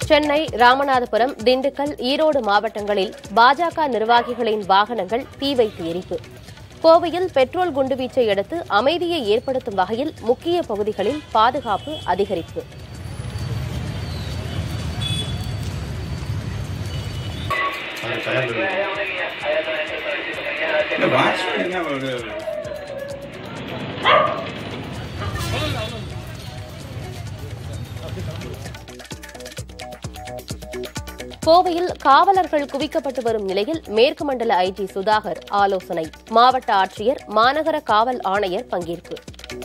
சென்னை ராமநாதபுரம் திண்டுக்கல் ஈரோடு மாவட்டங்களில் பாஜக நிர்வாகிகளின் வாகனங்கள் தீ வைத்து எரிப்பு கோவையில் பெட்ரோல் குண்டுவீச்சை அடுத்து அமைதியை ஏற்படுத்தும் வகையில் முக்கிய பகுதிகளில் பாதுகாப்பு அதிகரிப்பு அது தயார் இல்லை வாட்ச்மேன் தான் ஒரு கோவையில் காவலர்கள் குவிக்கப்பட்டு வரும் நிலையில் மேற்கு மண்டல ஐஜி சுதாகர் ஆலோசனை மாவட்ட ஆட்சியர் மாநகர காவல் ஆணையர் பங்கேற்பு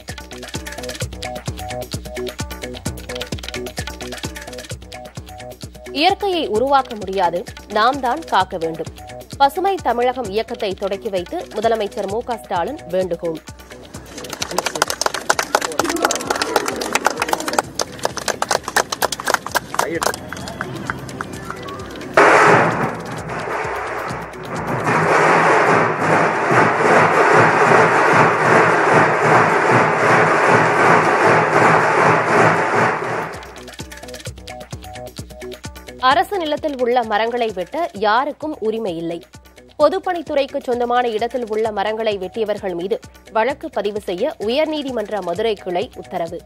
இயற்கையை உருவாக்க முடியாது நாம் தான் காக்க வேண்டும் பசுமை தமிழகம் இயக்கத்தை தொடக்கி வைத்து முதலமைச்சர் மு க ஸ்டாலின் வேண்டுகோள் அரசு நிலத்தில் உள்ள மரங்களை வெட்ட யாருக்கும் உரிமை இல்லை பொதுப்பணித்துறைக்கு சொந்தமான இடத்தில் உள்ள மரங்களை வெட்டியவர்கள் மீது வழக்கு பதிவு செய்ய உயர்நீதிமன்ற மதுரை கிளை உத்தரவு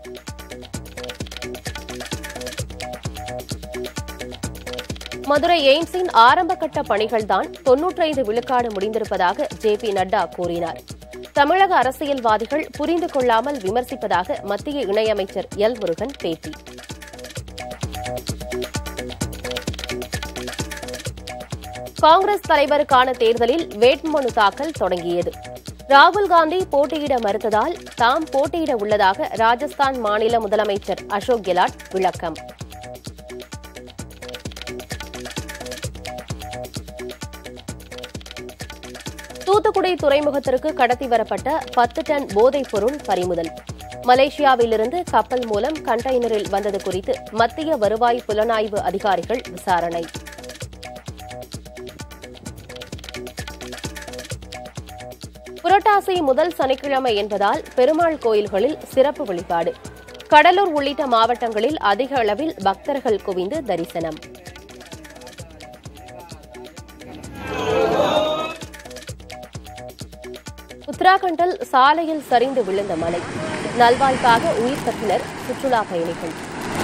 மதுரை எய்ம்ஸின் ஆரம்பகட்ட பணிகள்தான் தொன்னூற்றைந்து விழுக்காடு முடிந்திருப்பதாக ஜே பி நட்டா கூறினார் தமிழக அரசியல்வாதிகள் புரிந்து கொள்ளாமல் விமர்சிப்பதாக மத்திய இணையமைச்சர் எல் முருகன் பேட்டி காங்கிரஸ் தலைவருக்கான தேர்தலில் வேட்புமனு தாக்கல் தொடங்கியது ராகுல் காந்தி போட்டியிட மறுத்ததால் தாம் போட்டியிட உள்ளதாக ராஜஸ்தான் மாநில முதலமைச்சர் அசோக் கெலாட் விளக்கம் தூத்துக்குடி துறைமுகத்திற்கு கடத்தி வரப்பட்ட பத்து டன் போதைப் பொருள் பறிமுதல் மலேசியாவிலிருந்து கப்பல் மூலம் கண்டெய்னரில் வந்தது குறித்து மத்திய வருவாய் புலனாய்வு அதிகாரிகள் விசாரணை புரட்டாசி முதல் சனிக்கிழமை என்பதால் பெருமாள் கோயில்களில் சிறப்பு வழிபாடு கடலூர் உள்ளிட்ட மாவட்டங்களில் அதிக அளவில் பக்தர்கள் குவிந்து தரிசனம் உத்தராகண்டில் சாலையில் சரிந்து விழுந்த மலை நல்வாய்ப்பாக உயிர் தப்பினர் சுற்றுலா பயணிகள்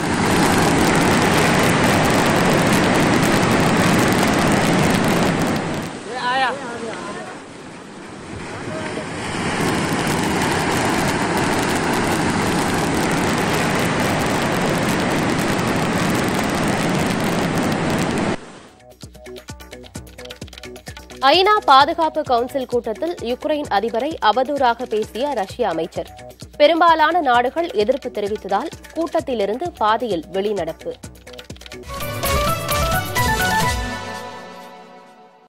ஐநா பாதுகாப்பு கவுன்சில் கூட்டத்தில் யுக்ரைன் அதிபரை அவதூறாக பேசிய ரஷ்ய அமைச்சர் பெரும்பாலான நாடுகள் எதிர்ப்பு தெரிவித்ததால் கூட்டத்திலிருந்து பாதியில் வெளிநடப்பு